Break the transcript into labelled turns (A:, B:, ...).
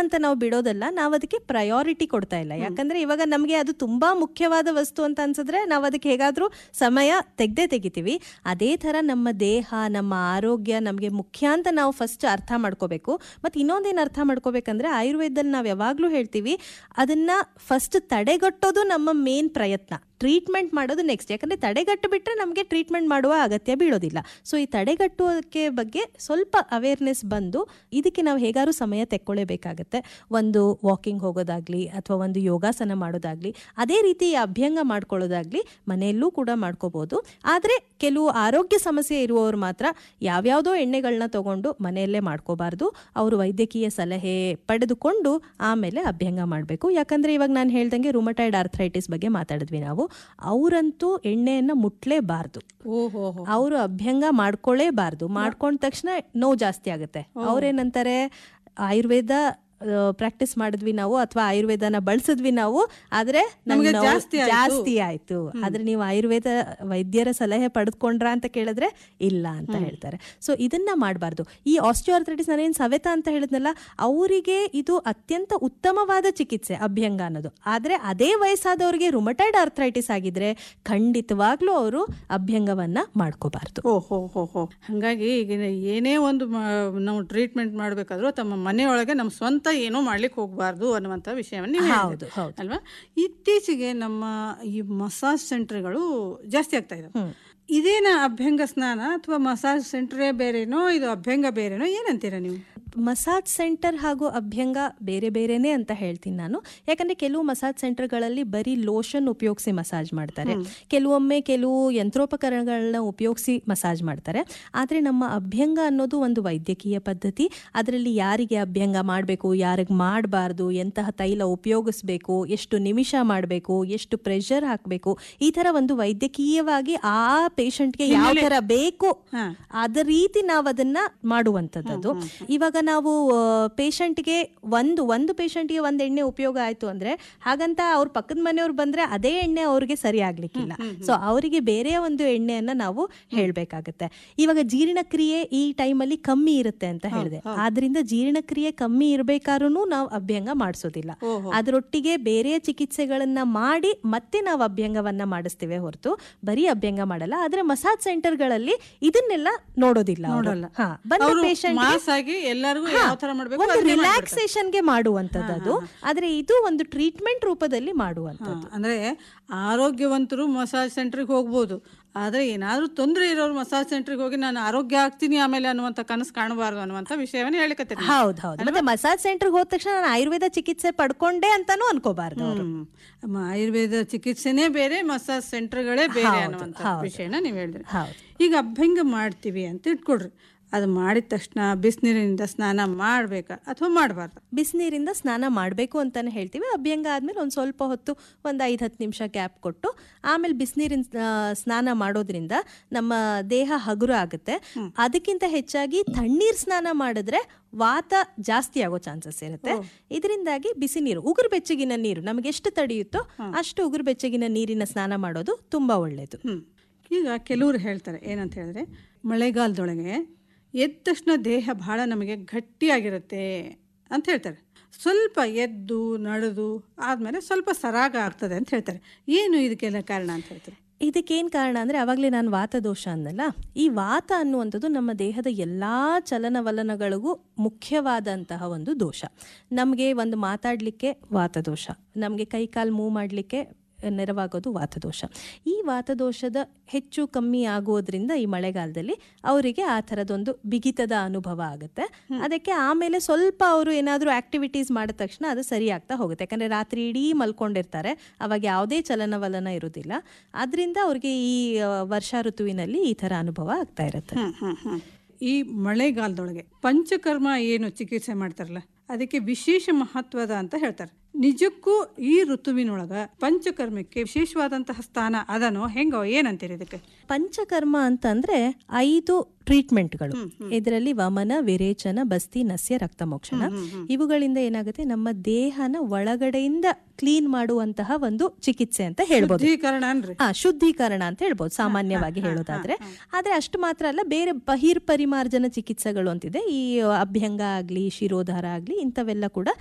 A: ಅಂತ ನಾವು ಬಿಡೋದಲ್ಲ ನಾವು ಅದಕ್ಕೆ ಪ್ರಯಾರಿಟಿ ಕೊಡ್ತಾ ಇಲ್ಲ ಯಾಕಂದ್ರೆ ಇವಾಗ ನಮಗೆ ಅದು ತುಂಬಾ ಮುಖ್ಯವಾದ ವಸ್ತು ಅಂತ ಅನ್ಸಿದ್ರೆ ನಾವು ಅದಕ್ಕೆ ಹೇಗಾದ್ರೂ ಸಮಯ ತೆಗ್ದೇ ತೆಗಿತೀವಿ ಅದೇ ತರ ನಮ್ಮ ದೇಹ ನಮ್ಮ ಆರೋಗ್ಯ ನಮಗೆ ಮುಖ್ಯ ಅಂತ ನಾವು ಫಸ್ಟ್ ಅರ್ಥ ಮಾಡ್ಕೋಬೇಕು ಮತ್ತೆ ಇನ್ನೊಂದೇನು ಅರ್ಥ ಮಾಡ್ಕೋಬೇಕಂದ್ರೆ ಆಯುರ್ವೇದದಲ್ಲಿ ನಾವು ಯಾವಾಗ್ಲೂ ಹೇಳ್ತೀವಿ ಅದನ್ನ ಫಸ್ಟ್ ತಡೆಗಟ್ಟೋದು ನಮ್ಮ ಮೇನ್ ಪ್ರಯತ್ನ ಟ್ರೀಟ್ಮೆಂಟ್ ಮಾಡೋದು ನೆಕ್ಸ್ಟ್ ಯಾಕಂದ್ರೆ ತಡೆಗಟ್ಟು ಬಿಟ್ರೆ ನಮಗೆ ಟ್ರೀಟ್ಮೆಂಟ್ ಮಾಡುವ ಅಗತ್ಯ ಬೀಳೋದಿಲ್ಲ ಸೊ ಈ ತಡೆಗಟ್ಟುವುದಕ್ಕೆ ಬಗ್ಗೆ ಸ್ವಲ್ಪ ಅವೇರ್ನೆಸ್ ಬಂದು ಇದಕ್ಕೆ ನಾವು ಹೇಗಾದ್ರೂ ಸಮಯ ತೆಕ್ಕೊಳ್ಳೇಬೇಕಾಗತ್ತೆ ಒಂದು ವಾಕಿಂಗ್ ಹೋಗೋದಾಗ್ಲಿ ಅಥವಾ ಒಂದು ಯೋಗಾಸನ ಮಾಡೋದಾಗ್ಲಿ ಅದೇ ರೀತಿ ಈ ಅಭ್ಯಂಗ ಮಾಡ್ಕೊಳ್ಳೋದಾಗ್ಲಿ ಮನೆಯಲ್ಲೂ ಕೂಡ ಮಾಡ್ಕೋಬಹುದು ಆದರೆ ಕೆಲವು ಆರೋಗ್ಯ ಸಮಸ್ಯೆ ಇರುವವರು ಮಾತ್ರ ಯಾವ್ಯಾವುದೋ ಎಣ್ಣೆಗಳನ್ನ ತಗೊಂಡು ಮನೆಯಲ್ಲೇ ಮಾಡ್ಕೋಬಾರ್ದು ಅವರು ವೈದ್ಯಕೀಯ ಸಲಹೆ ಪಡೆದುಕೊಂಡು ಆಮೇಲೆ ಅಭ್ಯಂಗ ಮಾಡಬೇಕು ಯಾಕಂದ್ರೆ ಇವಾಗ ನಾನು ಹೇಳ್ದಂಗೆ ರುಮಟೈಡ್ ಆರ್ಥರೈಟಿಸ್ ಬಗ್ಗೆ ಮಾತಾಡಿದ್ವಿ ನಾವು ಅವರಂತೂ ಎಣ್ಣೆಯನ್ನ ಮುಟ್ಲೇಬಾರ್ದು
B: ಓಹೋ
A: ಅವರು ಅಭ್ಯಂಗ ಮಾಡ್ಕೊಳ್ಳೇಬಾರ್ದು ಮಾಡ್ಕೊಂಡ ತಕ್ಷಣ ನೋವು ಜಾಸ್ತಿ ಆಗುತ್ತೆ ಅವ್ರೇನಂತಾರೆ ಆಯುರ್ವೇದ ಪ್ರಾಕ್ಟೀಸ್ ಮಾಡಿದ್ವಿ ನಾವು ಅಥವಾ ಆಯುರ್ವೇದನ ಬಳಸಿದ್ವಿ ನಾವು ಆದ್ರೆ ನಮ್ಗೆ
B: ನಮ್ಗೆ
A: ನೋವು
B: ಜಾಸ್ತಿ ಆಯ್ತು.
A: ಜಾಸ್ತಿ ಆಯ್ತು ಆದ್ರೆ ನೀವು ಆಯುರ್ವೇದ ವೈದ್ಯರ ಸಲಹೆ ಪಡೆದುಕೊಂಡ್ರ ಅಂತ ಕೇಳಿದ್ರೆ ಇಲ್ಲ ಅಂತ ಹೇಳ್ತಾರೆ ಸೊ ಇದನ್ನ ಮಾಡಬಾರ್ದು ಈ ಆಸ್ಟಿಯೋಆರ್ಥ್ರೈಟಿಸ್ ನಾನೇನು ಸವೆತ ಅಂತ ಹೇಳಿದ್ನಲ್ಲ ಅವರಿಗೆ ಇದು ಅತ್ಯಂತ ಉತ್ತಮವಾದ ಚಿಕಿತ್ಸೆ ಅಭ್ಯಂಗ ಅನ್ನೋದು ಆದ್ರೆ ಅದೇ ವಯಸ್ಸಾದವರಿಗೆ ರುಮಟೈಡ್ ಆರ್ಥ್ರೈಟಿಸ್ ಆಗಿದ್ರೆ ಖಂಡಿತವಾಗ್ಲೂ ಅವರು ಅಭ್ಯಂಗವನ್ನ ಮಾಡ್ಕೋಬಾರ್ದು
B: ಓ ಹೋ ಹೋ ಹೋ ಹಾಗಾಗಿ ಈಗ ಏನೇ ಒಂದು ಮ- ನಾವು ಟ್ರೀಟ್ಮೆಂಟ್ ಮಾಡಬೇಕಾದ್ರೂ ತಮ್ಮ ಮನೆಯೊಳಗೆ ನಮ್ಮ ಸ್ವಂತ ಏನೂ ಮಾಡ್ಲಿಕ್ಕೆ ಹೋಗಬಾರ್ದು ಅನ್ನುವಂಥ ವಿಷಯವನ್ನು ನೀವು
A: ಹೌದು
B: ಹೇಳಿದ್ರಿ.
A: ಹೌದು
B: ಅಲ್ವಾ ಇತ್ತೀಚೆಗೆ ನಮ್ಮ ಈ ಮಸಾಜ್ ಸೆಂಟರ್ಗಳು ಜಾಸ್ತಿ ಆಗ್ತಾ ಇದಾವೆ ಇದೇನ ಅಭ್ಯಂಗ ಸ್ನಾನ ಅಥವಾ ಮಸಾಜ್ ಸೆಂಟ್ರೇ ಬೇರೆನೋ ಇದು ಅಭ್ಯಂಗ ಬೇರೆನೋ ಏನಂತೀರಾ ನೀವು
A: ಮಸಾಜ್ ಸೆಂಟರ್ ಹಾಗೂ ಅಭ್ಯಂಗ ಬೇರೆ ಬೇರೆನೆ ಅಂತ ಹೇಳ್ತೀನಿ ನಾನು ಯಾಕಂದ್ರೆ ಕೆಲವು ಮಸಾಜ್ ಸೆಂಟರ್ಗಳಲ್ಲಿ ಬರೀ ಲೋಷನ್ ಉಪಯೋಗಿಸಿ ಮಸಾಜ್ ಮಾಡ್ತಾರೆ ಕೆಲವೊಮ್ಮೆ ಕೆಲವು ಯಂತ್ರೋಪಕರಣಗಳನ್ನ ಉಪಯೋಗಿಸಿ ಮಸಾಜ್ ಮಾಡ್ತಾರೆ ಆದರೆ ನಮ್ಮ ಅಭ್ಯಂಗ ಅನ್ನೋದು ಒಂದು ವೈದ್ಯಕೀಯ ಪದ್ಧತಿ ಅದರಲ್ಲಿ ಯಾರಿಗೆ ಅಭ್ಯಂಗ ಮಾಡಬೇಕು ಯಾರಿಗೆ ಮಾಡಬಾರ್ದು ಎಂತಹ ತೈಲ ಉಪಯೋಗಿಸ್ಬೇಕು ಎಷ್ಟು ನಿಮಿಷ ಮಾಡಬೇಕು ಎಷ್ಟು ಪ್ರೆಷರ್ ಹಾಕಬೇಕು ಈ ತರ ಒಂದು ವೈದ್ಯಕೀಯವಾಗಿ ಆ ಪೇಷಂಟ್ಗೆ ಯಾವ ತರ ಬೇಕು
B: ಹಾ.
A: ಅದ ರೀತಿ ನಾವು ಅದನ್ನ ಮಾಡುವಂಥದ್ದು ಇವಾಗ ನಾವು ಪೇಷಂಟ್ಗೆ ಒಂದು ಒಂದು ಪೇಷಂಟ್ಗೆ ಒಂದು ಎಣ್ಣೆ ಉಪಯೋಗ ಆಯ್ತು ಅಂದ್ರೆ ಹಾಗಂತ ಅವ್ರ ಪಕ್ಕದ ಮನೆಯವ್ರು ಬಂದ್ರೆ ಅದೇ ಎಣ್ಣೆ ಅವ್ರಿಗೆ ಸರಿ ಆಗ್ಲಿಕ್ಕಿಲ್ಲ ಸೊ ಅವರಿಗೆ ಬೇರೆ ಒಂದು ಎಣ್ಣೆಯನ್ನ ನಾವು ಹೇಳ್ಬೇಕಾಗತ್ತೆ ಇವಾಗ ಜೀರ್ಣಕ್ರಿಯೆ ಈ ಟೈಮಲ್ಲಿ ಕಮ್ಮಿ ಇರುತ್ತೆ ಅಂತ ಹೇಳಿದೆ ಆದ್ರಿಂದ ಜೀರ್ಣಕ್ರಿಯೆ ಕಮ್ಮಿ ಇರ್ಬೇಕಾದ್ರೂ ನಾವು ಅಭ್ಯಂಗ ಮಾಡಿಸೋದಿಲ್ಲ ಅದರೊಟ್ಟಿಗೆ ಬೇರೆ ಚಿಕಿತ್ಸೆಗಳನ್ನ ಮಾಡಿ ಮತ್ತೆ ನಾವು ಅಭ್ಯಂಗವನ್ನ ಮಾಡಿಸ್ತೇವೆ ಹೊರತು ಬರೀ ಅಭ್ಯಂಗ ಮಾಡಲ್ಲ ಆದ್ರೆ ಮಸಾಜ್ ಸೆಂಟರ್ಗಳಲ್ಲಿ ಇದನ್ನೆಲ್ಲ ನೋಡೋದಿಲ್ಲ ಅವ್ರು.
B: ನೋಡಲ್ಲ.
A: ಹಾ, ಬಂದ
B: ಅವರು
A: patient ಗೆ-
B: ಮಾಸ್ ಆಗಿ ಎಲ್ಲರಿಗೂ
A: ಹಾ,
B: ಯಾವ ತರ ಮಾಡಬೇಕು
A: ಒಂದು ರಿಲ್ಯಾಕ್ಸೇಷನ್ಗೆ ಮಾಡುವಂತದ್ದು ಆದ್ರೆ ಇದು ಒಂದು ಟ್ರೀಟ್ಮೆಂಟ್ ರೂಪದಲ್ಲಿ ಮಾಡುವಂತದ್ದು
B: ಅಂದ್ರೆ ಆರೋಗ್ಯವಂತರು ಮಸಾಜ್ ಸೆಂಟ್ರಿಗೆ ಹೋಗ್ಬೋದು ಆದ್ರೆ ಏನಾದ್ರೂ ತೊಂದರೆ ಇರೋರು ಮಸಾಜ್ ಸೆಂಟ್ರಿಗೆ ಹೋಗಿ ನಾನು ಆರೋಗ್ಯ ಆಗ್ತೀನಿ ಆಮೇಲೆ ಅನ್ನುವಂಥ ಕನಸು ಕಾಣಬಾರ್ದು ಅನ್ನುವಂಥ ವಿಷಯವನ್ನ ಹೇಳಿಕತ್ತೀನಿ
A: ಹೌದು ಹೌದು ಮತ್ತೆ ಮಸಾಜ್ ಸೆಂಟರ್ಗೆ ಹೋದ ತಕ್ಷಣ ನಾನು ಆಯುರ್ವೇದ ಚಿಕಿತ್ಸೆ ಪಡ್ಕೊಂಡೆ ಅಂತಾನು ಅನ್ಕೋಬಾರ್ದು ಅವರು
B: ಹ್ಮ್. ಮ- ಆಯುರ್ವೇದ ಚಿಕಿತ್ಸೆನೇ ಬೇರೆ ಮಸಾಜ್ ಸೆಂಟರ್ಗಳೇ ಬೇರೆ ಅನ್ನುವಂಥ ವಿಷಯನ ನೀವು ಹೇಳಿದ್ರಿ
A: ಹೌದು.
B: ಈಗ ಅಭ್ಯಂಗ ಮಾಡ್ತೀವಿ ಅಂತ ಇಟ್ಕೊಡ್ರಿ ಅದು ಮಾಡಿದ ತಕ್ಷಣ ಬಿಸಿನೀರಿನಿಂದ ಸ್ನಾನ ಮಾಡ್ಬೇಕಾ ಅಥವಾ ಮಾಡಬಾರ್ದು
A: ಬಿಸಿನೀರಿಂದ ಸ್ನಾನ ಮಾಡಬೇಕು ಅಂತಾನೆ ಹೇಳ್ತೀವಿ ಅಭ್ಯಂಗ ಆದ್ಮೇಲೆ ಒಂದು ಸ್ವಲ್ಪ ಹೊತ್ತು ಒಂದು ಐದು ಹತ್ತು ನಿಮಿಷ ಗ್ಯಾಪ್ ಕೊಟ್ಟು ಆಮೇಲೆ ಬಿಸಿನೀರಿನ ಸ್ನಾನ ಮಾಡೋದ್ರಿಂದ ನಮ್ಮ ದೇಹ ಹಗುರ ಆಗುತ್ತೆ ಅದಕ್ಕಿಂತ ಹೆಚ್ಚಾಗಿ ತಣ್ಣೀರ್ ಸ್ನಾನ ಮಾಡಿದ್ರೆ ವಾತ ಜಾಸ್ತಿ ಆಗೋ ಚಾನ್ಸಸ್ ಇರುತ್ತೆ ಇದರಿಂದಾಗಿ ಬಿಸಿ ನೀರು ಉಗುರು ಬೆಚ್ಚಗಿನ ನೀರು ನಮಗೆ ಎಷ್ಟು ತಡೆಯುತ್ತೋ ಅಷ್ಟು ಉಗುರು ಬೆಚ್ಚಗಿನ ನೀರಿನ ಸ್ನಾನ ಮಾಡೋದು ತುಂಬಾ ಒಳ್ಳೆಯದು
B: ಹ್ಮ್. ಈಗ ಕೆಲವರು ಹೇಳ್ತಾರೆ ಏನಂತ ಹೇಳಿದ್ರೆ ಮಳೆಗಾಲದೊಳಗೆ ಎದ್ದ ತಕ್ಷಣ ದೇಹ ಬಹಳ ನಮಗೆ ಗಟ್ಟಿಯಾಗಿರುತ್ತೆ ಅಂತ ಹೇಳ್ತಾರೆ ಸ್ವಲ್ಪ ಎದ್ದು ನಡೆದು ಆದಮೇಲೆ ಸ್ವಲ್ಪ ಸರಾಗ ಆಗ್ತದೆ ಅಂತ ಹೇಳ್ತಾರೆ ಏನು ಇದಕ್ಕೆಲ್ಲ ಕಾರಣ ಅಂತ ಹೇಳ್ತಾರೆ
A: ಇದಕ್ಕೇನು ಕಾರಣ ಅಂದರೆ ಅವಾಗಲೇ ನಾನು ವಾತದೋಷ ಅಂದಲ್ಲ ಈ ವಾತ ಅನ್ನುವಂಥದ್ದು ನಮ್ಮ ದೇಹದ ಎಲ್ಲ ಚಲನವಲನಗಳಿಗೂ ಮುಖ್ಯವಾದಂತಹ ಒಂದು ದೋಷ ನಮಗೆ ಒಂದು ಮಾತಾಡಲಿಕ್ಕೆ ವಾತದೋಷ ನಮಗೆ ಕೈಕಾಲು ಮೂವ್ ಮಾಡಲಿಕ್ಕೆ ನೆರವಾಗೋದು ವಾತದೋಷ ಈ ವಾತದೋಷದ ಹೆಚ್ಚು ಕಮ್ಮಿ ಆಗೋದ್ರಿಂದ ಈ ಮಳೆಗಾಲದಲ್ಲಿ ಅವರಿಗೆ ಆ ಥರದೊಂದು ಬಿಗಿತದ ಅನುಭವ ಆಗುತ್ತೆ ಅದಕ್ಕೆ ಆಮೇಲೆ ಸ್ವಲ್ಪ ಅವರು ಏನಾದರೂ ಆಕ್ಟಿವಿಟೀಸ್ ಮಾಡಿದ ತಕ್ಷಣ ಅದು ಸರಿ ಆಗ್ತಾ ಹೋಗುತ್ತೆ ಯಾಕಂದರೆ ರಾತ್ರಿ ಇಡೀ ಮಲ್ಕೊಂಡಿರ್ತಾರೆ ಅವಾಗ ಯಾವುದೇ ಚಲನವಲನ ಇರೋದಿಲ್ಲ ಅದರಿಂದ ಅವ್ರಿಗೆ ಈ ಆ, ವರ್ಷಾ ಋತುವಿನಲ್ಲಿ ಈ ಥರ ಅನುಭವ ಆಗ್ತಾ ಇರುತ್ತೆ
B: ಹ್ಮ್, ಹ್ಮ್, ಹ್ಮ್. ಈ ಮಳೆಗಾಲದೊಳಗೆ ಪಂಚಕರ್ಮ ಏನು ಚಿಕಿತ್ಸೆ ಮಾಡ್ತಾರಲ್ಲ ಅದಕ್ಕೆ ವಿಶೇಷ ಮಹತ್ವದ ಅಂತ ಹೇಳ್ತಾರೆ ನಿಜಕ್ಕೂ ಈ ಋತುವಿನೊಳಗ ಪಂಚಕರ್ಮಕ್ಕೆ ವಿಶೇಷವಾದಂತಹ ಸ್ಥಾನ ಅದನೋ ಹೆಂಗೋ ಏನಂತೀರಿ ಇದಕ್ಕೆ
A: ಪಂಚಕರ್ಮ ಅಂತಂದ್ರೆ ಐದು ಟ್ರೀಟ್ಮೆಂಟ್ಗಳು ಇದರಲ್ಲಿ ವಮನ ವಿರೇಚನ ಬಸ್ತಿ ನಸ್ಯ ರಕ್ತಮೋಕ್ಷಣ ಇವುಗಳಿಂದ ಏನಾಗುತ್ತೆ ನಮ್ಮ ದೇಹನ ಒಳಗಡೆಯಿಂದ ಕ್ಲೀನ್ ಮಾಡುವಂತಹ ಒಂದು ಚಿಕಿತ್ಸೆ ಅಂತ ಹೇಳ್ಬೋದು
B: ಶುದ್ಧೀಕರಣ ಅನ್ರಿ
A: ಆ ಶುದ್ಧೀಕರಣ ಅಂತ ಹೇಳ್ಬೋದು ಸಾಮಾನ್ಯವಾಗಿ ಹೇಳೋದಾದ್ರೆ ಆದ್ರೆ ಅಷ್ಟು ಮಾತ್ರ ಅಲ್ಲ ಬೇರೆ ಬಹಿರ್ ಪರಿಮಾರ್ಜನ ಚಿಕಿತ್ಸೆಗಳು ಅಂತಿದೆ ಈ ಅಭ್ಯಂಗ ಆಗ್ಲಿ ಶಿರೋಧಾರ ಆಗ್ಲಿ ಇಂಥವೆಲ್ಲ ಕೂಡ